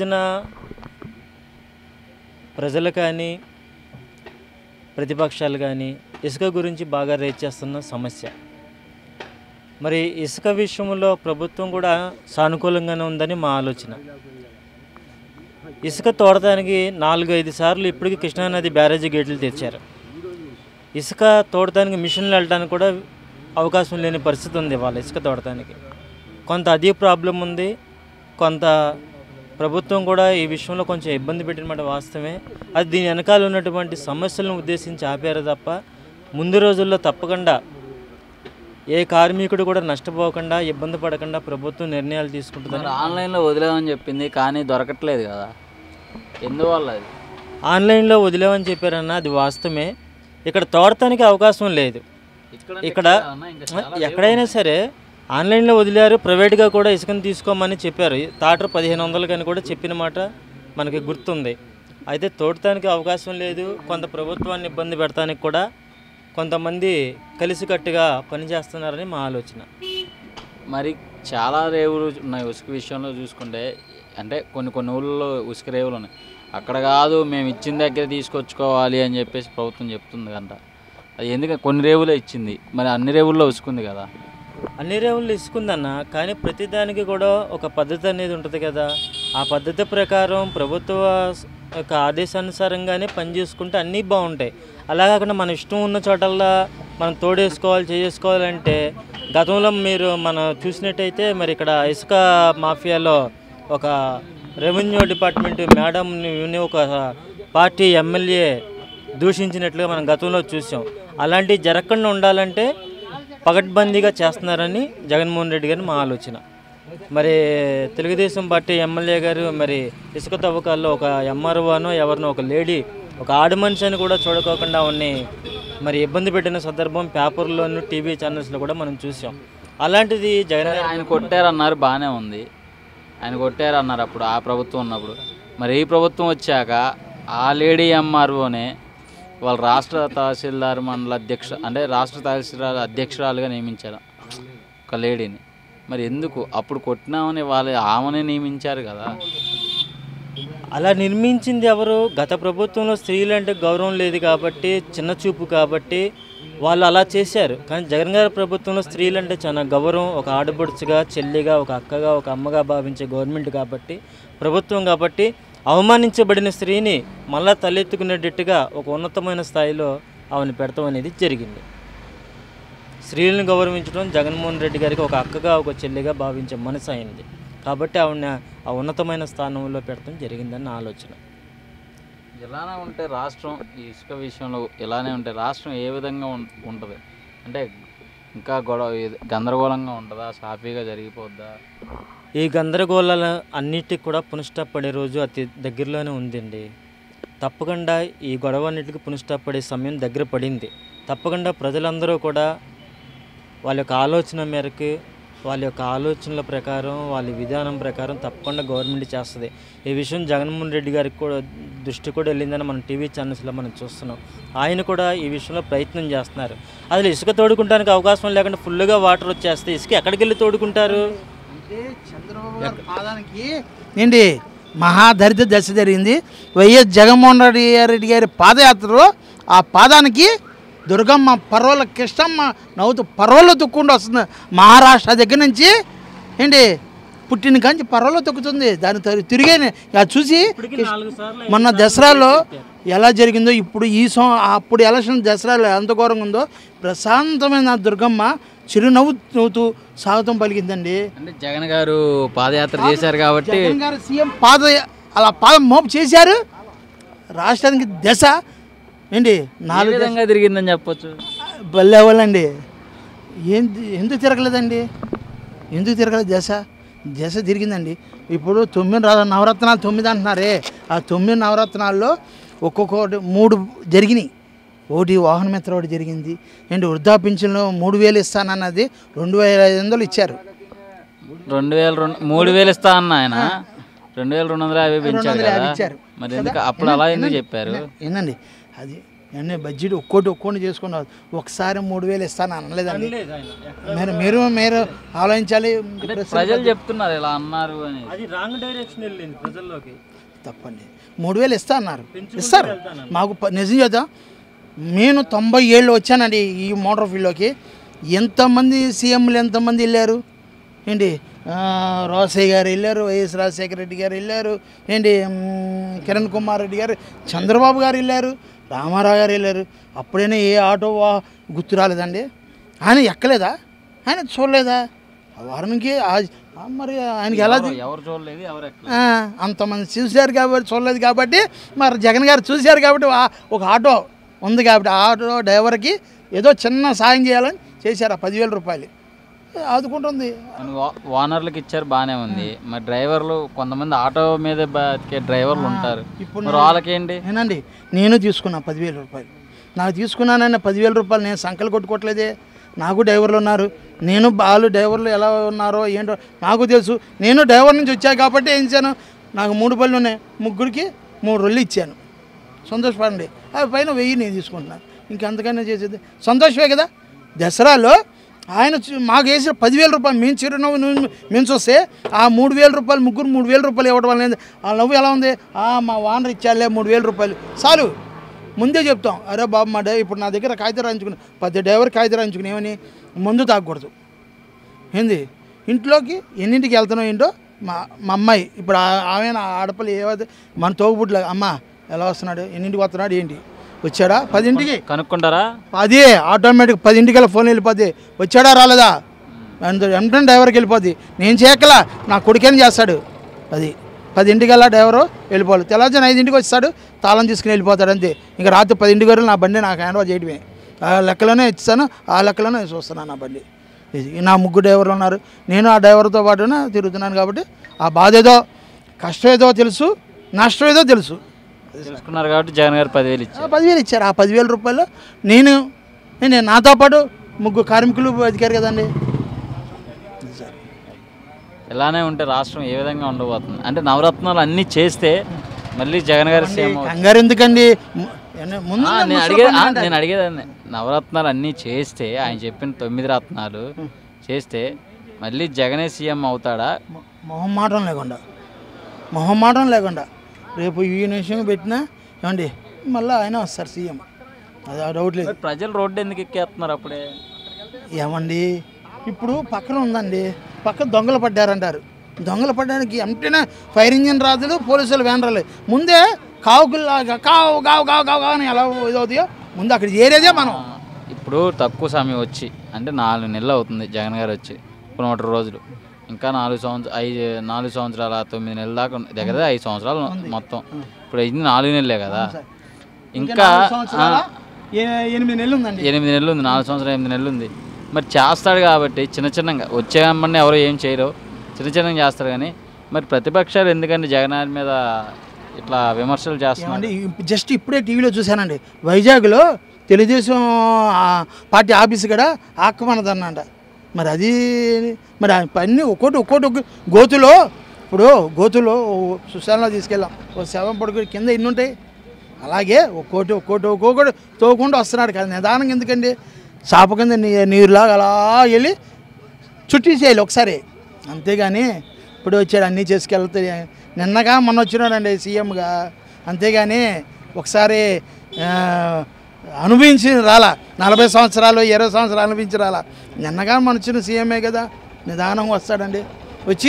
రోజున ప్రజలు కానీ ప్రతిపక్షాలు కానీ ఇసుక గురించి బాగా రేట్ చేస్తున్న సమస్య మరి ఇసుక విషయంలో ప్రభుత్వం కూడా సానుకూలంగానే ఉందని మా ఆలోచన ఇసుక తోడటానికి నాలుగు ఐదు సార్లు ఇప్పటికీ కృష్ణానది బ్యారేజీ గేట్లు తెచ్చారు ఇసుక తోడటానికి మిషన్లు వెళ్ళడానికి కూడా అవకాశం లేని పరిస్థితి ఉంది వాళ్ళ ఇసుక తోడటానికి కొంత అది ప్రాబ్లం ఉంది కొంత ప్రభుత్వం కూడా ఈ విషయంలో కొంచెం ఇబ్బంది పెట్టినమాట వాస్తవమే అది దీని వెనకాల ఉన్నటువంటి సమస్యలను ఉద్దేశించి ఆపారు తప్ప ముందు రోజుల్లో తప్పకుండా ఏ కార్మికుడు కూడా నష్టపోకుండా ఇబ్బంది పడకుండా ప్రభుత్వం నిర్ణయాలు తీసుకుంటుందని మరి ఆన్లైన్లో వదిలేమని చెప్పింది కానీ దొరకట్లేదు కదా ఎందువల్ల అది ఆన్లైన్లో వదిలేమని చెప్పారన్న అది వాస్తవమే ఇక్కడ తోడటానికి అవకాశం లేదు ఇక్కడ ఇక్కడ ఎక్కడైనా సరే ఆన్లైన్లో వదిలారు ప్రైవేట్గా కూడా ఇసుకను తీసుకోమని చెప్పారు తాటర్ పదిహేను వందలు కానీ కూడా చెప్పిన మాట మనకి గుర్తుంది అయితే తోడటానికి అవకాశం లేదు కొంత ప్రభుత్వాన్ని ఇబ్బంది పెడతానికి కూడా కొంతమంది కలిసికట్టుగా పనిచేస్తున్నారని మా ఆలోచన మరి చాలా రేవులు ఉన్నాయి ఉసుక విషయంలో చూసుకుంటే అంటే కొన్ని కొన్ని ఊళ్ళలో ఉసుక రేవులు ఉన్నాయి అక్కడ కాదు మేము ఇచ్చిన దగ్గర తీసుకొచ్చుకోవాలి అని చెప్పేసి ప్రభుత్వం చెప్తుంది కంట అది ఎందుకంటే కొన్ని రేవులే ఇచ్చింది మరి అన్ని రేవుల్లో ఉసుకుంది కదా అన్ని రేవులు ఇసుకుందన్న కానీ ప్రతిదానికి కూడా ఒక పద్ధతి అనేది ఉంటుంది కదా ఆ పద్ధతి ప్రకారం ప్రభుత్వ స- యొక్క ఆదేశానుసారంగానే పని చేసుకుంటే అన్నీ బాగుంటాయి అలా కాకుండా మన ఇష్టం ఉన్న చోటల్లా మనం తోడేసుకోవాలి చేసుకోవాలంటే గతంలో మీరు మనం చూసినట్టయితే మరి ఇక్కడ ఇసుక మాఫియాలో ఒక రెవెన్యూ డిపార్ట్మెంట్ మేడంని ఒక పార్టీ ఎమ్మెల్యే దూషించినట్లుగా మనం గతంలో చూసాం అలాంటివి జరగకుండా ఉండాలంటే పగడ్బందీగా చేస్తున్నారని జగన్మోహన్ రెడ్డి గారి మా ఆలోచన మరి తెలుగుదేశం పార్టీ ఎమ్మెల్యే గారు మరి ఇసుక తవ్వకాల్లో ఒక ఎంఆర్ఓనో ఎవరినో ఒక లేడీ ఒక ఆడు మనిషి అని కూడా చూడకోకుండా ఉన్ని మరి ఇబ్బంది పెట్టిన సందర్భం పేపర్లోను టీవీ ఛానల్స్లో కూడా మనం చూసాం అలాంటిది జగన్ గారు ఆయన కొట్టారన్నారు బాగానే ఉంది ఆయన కొట్టారన్నారు అప్పుడు ఆ ప్రభుత్వం ఉన్నప్పుడు మరి ఈ ప్రభుత్వం వచ్చాక ఆ లేడీ ఎంఆర్ఓనే వాళ్ళ రాష్ట్ర తహసీల్దార్ మండల అధ్యక్ష అంటే రాష్ట్ర తహసీల్దార్ అధ్యక్షురాలుగా నియమించారు ఒక లేడీని మరి ఎందుకు అప్పుడు కొట్టినామని వాళ్ళు ఆమెనే నియమించారు కదా అలా నిర్మించింది ఎవరు గత ప్రభుత్వంలో స్త్రీలంటే గౌరవం లేదు కాబట్టి చిన్న చూపు కాబట్టి వాళ్ళు అలా చేశారు కానీ జగన్ గారి ప్రభుత్వంలో స్త్రీలంటే చాలా గౌరవం ఒక ఆడపడుచుగా చెల్లిగా ఒక అక్కగా ఒక అమ్మగా భావించే గవర్నమెంట్ కాబట్టి ప్రభుత్వం కాబట్టి అవమానించబడిన స్త్రీని మళ్ళా తలెత్తుకునేటట్టుగా ఒక ఉన్నతమైన స్థాయిలో ఆమెను పెడతాం అనేది జరిగింది స్త్రీలను గౌరవించడం జగన్మోహన్ రెడ్డి గారికి ఒక అక్కగా ఒక చెల్లిగా భావించే మనసు అయింది కాబట్టి ఆవిడ ఆ ఉన్నతమైన స్థానంలో పెడతాం జరిగిందని నా ఆలోచన ఇలానే ఉంటే రాష్ట్రం ఈ ఇసుక విషయంలో ఇలానే ఉంటే రాష్ట్రం ఏ విధంగా ఉం- ఉంటుంది అంటే ఇంకా గొడవ ఇది- గందరగోళంగా ఉంటుందా సాఫీగా జరిగిపోద్దా ఈ గందరగోళాల అన్నిటికి కూడా పునఃస్టాప్ పడే రోజు అతి దగ్గరలోనే ఉందండి తప్పకుండా ఈ గొడవ అన్నిటికీ పునఃస్టాప్ పడే సమయం దగ్గర పడింది తప్పకుండా ప్రజలందరూ కూడా వాళ్ళ యొక్క ఆలోచన మేరకు వాళ్ళ యొక్క ఆలోచనల ప్రకారం వాళ్ళ విధానం ప్రకారం తప్పకుండా గవర్నమెంట్ చేస్తుంది ఈ విషయం జగన్మోహన్ రెడ్డి గారికి కూడా దృష్టి కూడా వెళ్ళిందని మనం టీవీ ఛానల్స్లో మనం చూస్తున్నాం ఆయన కూడా ఈ విషయంలో ప్రయత్నం చేస్తున్నారు అసలు ఇసుక తోడుకుంటానికి అవకాశం లేకుండా ఫుల్గా వాటర్ వచ్చేస్తే ఇసుక ఎక్కడికి వెళ్ళి తోడుకుంటారు అంటే చంద్రబాబు గారి పాదానికి ఏంటి మహాదరిద్ర దశ జరిగింది వైఎస్ జగన్మోహన్ రెడ్డి రెడ్డి గారి పాదయాత్రలో ఆ పాదానికి దుర్గమ్మ పర్వల కృష్ణమ్మ నవ్వుతూ పర్వలో తొక్కుండా వస్తుంది మహారాష్ట్ర దగ్గర నుంచి ఏంటి పుట్టిన కాంచి పర్వలో తొక్కుతుంది దాని తరి- తిరిగే ఇక చూసి నాలుగు సార్లు మొన్న దసరాలో ఎలా జరిగిందో ఇప్పుడు ఈ సం అప్పుడు ఎలక్షన్ దసరాలో ఎంత ఘోరంగా ఉందో ప్రశాంతమైన ఆ దుర్గమ్మ చిరునవ్వు నవ్వుతూ స్వాగతం పలికిందండి అంటే జగన్ గారు పాదయాత్ర చేశారు కాబట్టి జగన్ గారు సీఎం పాద అలా పాదం మోపు చేశారు రాష్ట్రానికి దశ ఏంటి ఏ నాలుగు విధంగా తిరిగిందని చెప్పొచ్చు బల్లెవాళ్ళండి ఏంది ఎందుకు తిరగలేదండి ఎందుకు తిరగలేదు దశ దశ తిరిగిందండి ఇప్పుడు తొమ్మిది రా- నవరత్నాలు తొమ్మిది అంటున్నారే ఆ తొమ్మిది నవరత్నాల్లో ఒక్కొక్కటి మూడు జరిగినాయి ఒకటి వాహన మిత్ర ఒకటి జరిగింది ఏంటి వృద్ధాపింఛన్లో మూడు వేలు ఇస్తానన్నది రెండు వేల ఐదు వందలు ఇచ్చారు రెండు వేల రెండు మూడు వేలు ఇస్తా అన్న ఆయన రెండు వేల రెండు వందల యాభై పెంచారు వందల యాభై కదా ఇచ్చారు. మరి ఎందుకు అప్పుడు అలా ఎందుకు చెప్పారు ఏందండి అది అన్నీ బడ్జెట్ ఒక్కోటి ఒక్కోటి చేసుకున్నారు ఒకసారి మూడు వేలు ఇస్తాను అనలేదండి అనలేదు ఆయన. ఎక్కడ- మీరు మీరు మీరు ఆలోచించాలి అంటే ప్రజలు చెప్తున్నారు ఇలా అన్నారు అని అది రాంగ్ డైరెక్షన్ వెళ్ళింది ప్రజల్లోకి తప్పండి మూడు వేలు ఇస్తా అన్నారు పెంచుకుంటూ ఇస్తారు వెళ్తానన్నారు. మాకు ప- నిజం చేద్దాం నేను తొంభై ఏళ్ళు వచ్చానండి ఈ మోటార్ ఫీల్డ్లోకి ఎంతమంది సీఎంలు ఎంతమంది వెళ్ళారు ఏంటి ఆ, రోసయ్య గారు వెళ్ళారు వైఎస్ రాజశేఖర రెడ్డి గారు వెళ్ళారు ఏంటి మ్, కిరణ్ కుమార్ రెడ్డి గారు చంద్రబాబు గారు వెళ్ళారు రామారావు గారు వెళ్ళారు అప్పుడైనా ఏ ఆటో వా- గుర్తు రాలేదండి ఆయన ఎక్కలేదా ఆయన చూడలేదా ఆ వారానికి ఆ- ఆ మరి ఆయనకి ఎలా ఎవరు- ఎవరు చూడలేదు ఎవరు ఎక్కడ ఆ, అంతమంది చూశారు కాబట్టి చూడలేదు కాబట్టి మరి జగన్ గారు చూశారు కాబట్టి ఆ- ఒక ఆటో ఉంది కాబట్టి ఆ ఆటో డ్రైవర్కి ఏదో చిన్న సాయం చేయాలని చేశారు ఆ పదివేల రూపాయలు ఆదుకుంటుంది మన ఓ- ఓనర్లకు ఇచ్చారు బాగానే ఉంది మరి డ్రైవర్లు కొంతమంది ఆటో మీద బతికే డ్రైవర్లు ఉంటారు ఇప్పుడు మరి వాళ్ళకేంటి నేనండి నేను తీసుకున్నా పదివేల రూపాయలు నాకు తీసుకున్నానన్న పదివేల రూపాయలు నేను సంకలు కొట్టుకోవట్లేదే నాకు డ్రైవర్లు ఉన్నారు నేను వాళ్ళు డ్రైవర్లు ఎలా ఉన్నారో ఏంటో నాకు తెలుసు నేను డ్రైవర్ నుంచి వచ్చా కాబట్టి ఏం చేశాను నాకు మూడు పళ్ళు ఉన్నాయి ముగ్గురికి మూడు రొల్లు ఇచ్చాను సంతోషపడండి అవి పైన వెయ్యి నేను తీసుకుంటున్నాను ఇంకంతకన్నా చేసేది సంతోషమే కదా దసరాలో ఆయన చు- మాకు వేసిన పదివేల రూపాయలు మేము చిరునవ్వు నువ్వు మేము చూస్తే ఆ మూడు వేల రూపాయలు ముగ్గురు మూడు వేల రూపాయలు ఇవ్వడం వల్ల ఏంది? ఆ నవ్వు ఎలా ఉంది ఆ మా వానర్ ఇచ్చాలే మూడు వేల రూపాయలు చాలు ముందే చెప్తాం అరే బాబు మా డ్రైవర్ ఇప్పుడు నా దగ్గర కాగితం రాయించుకుని పది డ్రైవర్ కాగితం రాయించుకుని ఏమని మందు తాగకూడదు ఏంది ఇంట్లోకి ఎన్నింటికి వెళ్తున్నావు ఏంటో మా మా అమ్మాయి ఇప్పుడు ఆ- ఆమె నా ఆడపిల్ల ఏవైతే మన తోగుబుట్ల అమ్మ ఎలా వస్తున్నాడు ఎన్నింటికి వస్తున్నాడు ఏంటి వచ్చాడా పదింటికి కనుక్కుంటారా అదే ఆటోమేటిక్ పదింటికి వెళ్ళి ఫోన్ వెళ్ళిపోద్ది వచ్చాడా రాలేదా అంత- వెంటనే డ్రైవర్కి వెళ్ళిపోద్ది నేను చేయకలా నా కొడుకేం చేస్తాడు అది పదింటికల్లా డ్రైవరు వెళ్ళిపోవాలి తెల్లవారుజాను ఐదింటికి వస్తాడు తాళం తీసుకుని వెళ్ళిపోతాడు అంతే ఇంకా రాత్రి పదింటికి వరకు నా బండి నాకు హ్యాండ్ ఓవర్ చేయడమే ఆ లెక్కలోనే ఇస్తాను ఆ లెక్కలోనే చూస్తున్నాను నా బండి ఇది నా ముగ్గురు డ్రైవర్లు ఉన్నారు నేను ఆ డ్రైవర్తో పాటున తిరుగుతున్నాను కాబట్టి ఆ బాధ ఏదో కష్టం ఏదో తెలుసు నష్టం ఏదో తెలుసు తెలుసుకున్నారు కాబట్టి జగన్ గారు పదివేలు ఆ ఇచ్చారు పదివేలు ఇచ్చారు ఆ పదివేల రూపాయలు నేను నేను నాతో పాటు ముగ్గురు కార్మికులు బతికారు కదండి ఇలానే ఉంటే రాష్ట్రం ఏ విధంగా ఉండబోతుంది అంటే నవరత్నాలు అన్నీ చేస్తే మళ్ళీ జగన్ గారు సీఎం అవుతారు. కంగారు ఎందుకండి ము- ఎన్న- ముందు ఆ, నేను అడిగేది ఆ, నేను అడిగేది అదే. నవరత్నాలు అన్నీ చేస్తే ఆయన చెప్పిన తొమ్మిది రత్నాలు చేస్తే మళ్ళీ జగనే సీఎం అవుతాడా మొహమాటం లేకుండా మొహమాటం లేకుండా రేపు ఈ నిమిషం పెట్టినా ఏమండి మళ్ళీ ఆయన వస్తారు సీఎం అది ఆ డౌట్ లేదు మరి ప్రజలు రోడ్డు ఎందుకు ఎక్కేస్తున్నారు అప్పుడే ఏమండి ఇప్పుడు పక్కన ఉందండి పక్కన దొంగలు పడ్డారంటారు దొంగలు పడ్డానికి ఎంటనే ఫైర్ ఇంజిన్ రాదు పోలీసులు వ్యాన్ రాలేదు ముందే కావుకుల్లాగా కావు కావు కావు కావు కావు అని ఎలా ఇదవుతాయో ముందు అక్కడ చేరేదే మనం ఇప్పుడు తక్కువ సమయం వచ్చి అంటే నాలుగు నెలలు అవుతుంది జగన్ గారు వచ్చి నూట రోజులు ఇంకా నాలుగు సంవత్సరాలు ఐదు నాలుగు సంవత్సరాల తొమ్మిది నెలల దాకా ఉంది. దగ్గర దగ్గర ఐదు సంవత్సరాలు మొత్తం ఇప్పుడు ఇది నాలుగు నెలలే కదా ఇంకా నాలుగు సంవత్సరాల ఏ- ఎనిమిది నెలలు ఉందండి ఎనిమిది నెలలు ఉంది నాలుగు సంవత్సరాలు ఎనిమిది నెలలు ఉంది మరి చేస్తాడు కాబట్టి చిన్న చిన్నగా వచ్చేయమని ఎవరు ఏం చేయరు చిన్న చిన్నగా చేస్తారు కానీ మరి ప్రతిపక్షాలు ఎందుకండి జగన్ గారి మీద ఇట్లా విమర్శలు చేస్తున్నారు ఏమండి జస్ట్ ఇప్పుడే టీవీలో చూశానండి వైజాగ్లో తెలుగుదేశం ఆ, పార్టీ ఆఫీస్ కూడా ఆక్రమణదన్నంట మరి అది మరి ఆ అన్నీ ఒక్కోటి ఒక్కోటి ఒక్క గోతులో ఇప్పుడు గోతులో సుశాలలో తీసుకెళ్ళాం ఓ శవం పడుకుని కింద ఎన్ని ఉంటాయి అలాగే ఒక్కోటి ఒక్కోటి ఒక్కొక్కటి తోకుండా వస్తున్నాడు కదా నిదానంగా ఎందుకండి చాప కింద నీ నీరులాగా అలా వెళ్ళి చుట్టేసేయాలి ఒకసారి అంతేగాని ఇప్పుడు వచ్చాడు అన్నీ చేసుకెళ్తే నిన్నగా మొన్న వచ్చినాడండి సీఎంగా అంతేగాని ఒకసారి ఆ, అనుభవించి రాలా నలభై సంవత్సరాలు ఇరవై సంవత్సరాలు అనుభవించి రాలా నిన్నగా మన వచ్చిన సీఎంఏ కదా నిదానంగా వస్తాడండి వచ్చి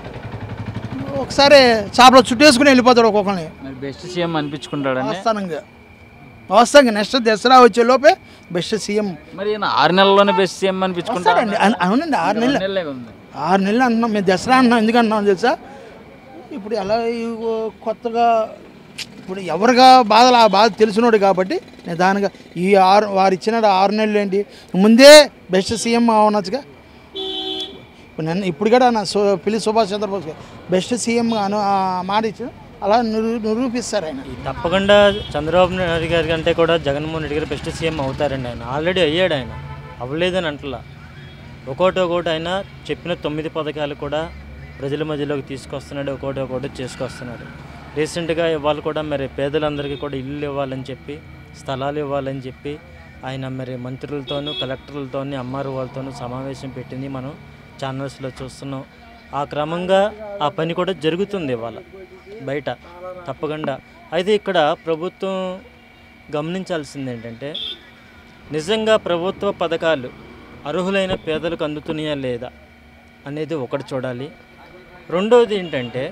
ఒకసారి చాపలో చుట్టేసుకుని వెళ్ళిపోతాడు ఒక్కొక్కరిని మరి బెస్ట్ సీఎం అనిపించుకుంటాడని వాస్తవంగా వాస్తవంగా నెక్స్ట్ దసరా వచ్చే లోపే బెస్ట్ సీఎం మరి ఈయన ఆరు నెలల్లోనే బెస్ట్ సీఎం అనిపించుకుంటాడు వస్తాడండి అన్- అవునండి ఆరు నెలలు నెలలే ఉంది ఆరు నెలలు అంటున్నాం మేము దసరా అంటున్నాం ఎందుకు అంటున్నాం తెలుసా ఇప్పుడు ఎలా ఇగో కొత్తగా ఇప్పుడు ఎవరిగా బాధలు ఆ బాధ తెలిసినోడు కాబట్టి నిదానంగా ఈ ఆరు వారు ఇచ్చిన ఆరు నెలలు ఏంటి ముందే బెస్ట్ సీఎం అవనొచ్చుగా ఇప్పుడు నన్ను ఇప్పుడు కూడా నా సు పిల్లి సుభాష్ చంద్రబోస్ గారు బెస్ట్ సీఎం అను ఆ మాట ఇచ్చిన అలా నిరూ నిరూపిస్తారు ఆయన ఈ తప్పకుండా చంద్రబాబు నాయుడు గారి కంటే కూడా జగన్మోహన్ రెడ్డి గారు బెస్ట్ సీఎం అవుతారండి ఆయన ఆల్రెడీ అయ్యాడు ఆయన అవ్వలేదని అంటలా ఒక్కోటి ఒక్కోటి ఆయన చెప్పిన తొమ్మిది పథకాలు కూడా ప్రజల మధ్యలోకి తీసుకొస్తున్నాడు ఒక్కోటి ఒక్కోటి చేసుకొస్తున్నాడు రీసెంట్గా ఇవాళ కూడా మరి పేదలందరికీ కూడా ఇల్లు ఇవ్వాలని చెప్పి స్థలాలు ఇవ్వాలని చెప్పి ఆయన మరి మంత్రులతోనూ కలెక్టర్లతోని అమ్మారు వాళ్ళతోనూ సమావేశం పెట్టింది మనం ఛానల్స్లో చూస్తున్నాం ఆ క్రమంగా ఆ పని కూడా జరుగుతుంది ఇవాళ బయట తప్పకుండా అయితే ఇక్కడ ప్రభుత్వం గమనించాల్సింది ఏంటంటే నిజంగా ప్రభుత్వ పథకాలు అర్హులైన పేదలకు అందుతున్నాయా లేదా అనేది ఒకటి చూడాలి రెండవది ఏంటంటే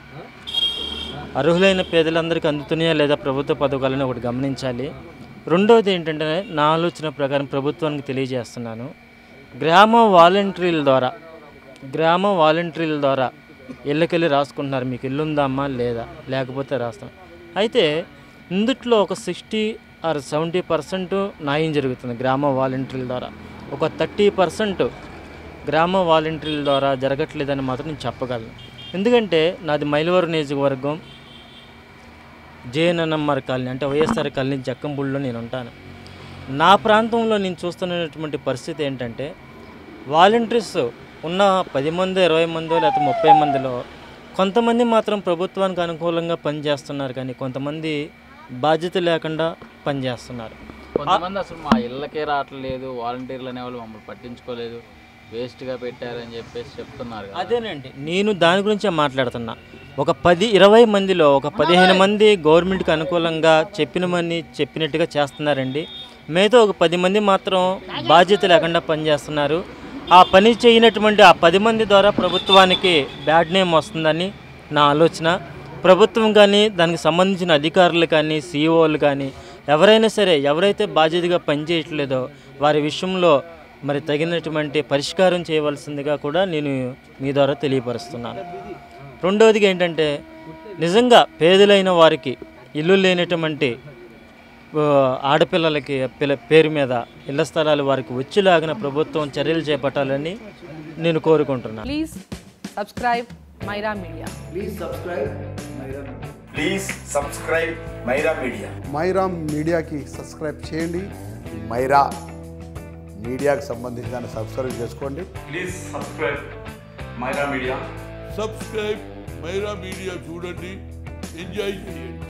అర్హులైన పేదలందరికీ అందుతున్నాయా లేదా ప్రభుత్వ పథకాలను ఒకటి గమనించాలి రెండవది ఏంటంటే నా ఆలోచన ప్రకారం ప్రభుత్వానికి తెలియజేస్తున్నాను గ్రామ వాలంటీర్ల ద్వారా గ్రామ వాలంటీర్ల ద్వారా ఇళ్ళకెళ్ళి రాసుకుంటున్నారు మీకు ఇల్లు ఉందా అమ్మా లేదా లేకపోతే రాస్తాం అయితే ఇందుట్లో ఒక సిక్స్టీ ఆర్ సెవెంటీ పర్సెంట్ న్యాయం జరుగుతుంది గ్రామ వాలంటీర్ల ద్వారా ఒక థర్టీ పర్సెంట్ గ్రామ వాలంటీర్ల ద్వారా జరగట్లేదని మాత్రం నేను చెప్పగలను ఎందుకంటే నాది మైలవరం నియోజకవర్గం జేఎన్ఎన్ఎంఆర్ కాలనీ అంటే వైఎస్ఆర్ కాలనీ జక్కంబుల్లో నేను ఉంటాను నా ప్రాంతంలో నేను చూస్తున్నటువంటి పరిస్థితి ఏంటంటే వాలంటీర్స్ ఉన్న పది మంది ఇరవై మందో లేకపోతే ముప్పై మందిలో కొంతమంది మాత్రం ప్రభుత్వానికి అనుకూలంగా పనిచేస్తున్నారు కానీ కొంతమంది బాధ్యత లేకుండా పనిచేస్తున్నారు కొంతమంది అసలు మా ఇళ్ళకే రావట్లేదు వాలంటీర్లు అనేవాళ్ళు మమ్మల్ని పట్టించుకోలేదు వేస్ట్గా పెట్టారని చెప్పేసి చెప్తున్నారు కదా అదేనండి నేను దాని గురించే మాట్లాడుతున్నా ఒక పది ఇరవై మందిలో ఒక పదిహేను మంది గవర్నమెంట్కి అనుకూలంగా చెప్పినమని చెప్పినట్టుగా చేస్తున్నారండి మిగతా ఒక పది మంది మాత్రం బాధ్యత లేకుండా పనిచేస్తున్నారు ఆ పని చేయనటువంటి ఆ పది మంది ద్వారా ప్రభుత్వానికి బ్యాడ్ నేమ్ వస్తుందని నా ఆలోచన ప్రభుత్వం కానీ దానికి సంబంధించిన అధికారులు కానీ సీఈఓలు కానీ ఎవరైనా సరే ఎవరైతే బాధ్యతగా పనిచేయట్లేదో వారి విషయంలో మరి తగినటువంటి పరిష్కారం చేయవలసిందిగా కూడా నేను మీ ద్వారా తెలియపరుస్తున్నాను రెండవదిగా ఏంటంటే నిజంగా పేదలైన వారికి ఇల్లు లేనటువంటి ఆ, ఆడపిల్లలకి పిల్ల పేరు మీద ఇళ్ల స్థలాలు వారికి వచ్చేలాగిన ప్రభుత్వం చర్యలు చేపట్టాలని నేను కోరుకుంటున్నాను Please subscribe Myra Media. Please subscribe Myra media Myra మీడియాకి సబ్స్క్రైబ్ చేయండి మైరా మీడియాకు సంబంధించి దాన్ని సబ్స్క్రైబ్ చేసుకోండి please subscribe Myra media subscribe Myra media చూడండి ఎంజాయ్ చేయండి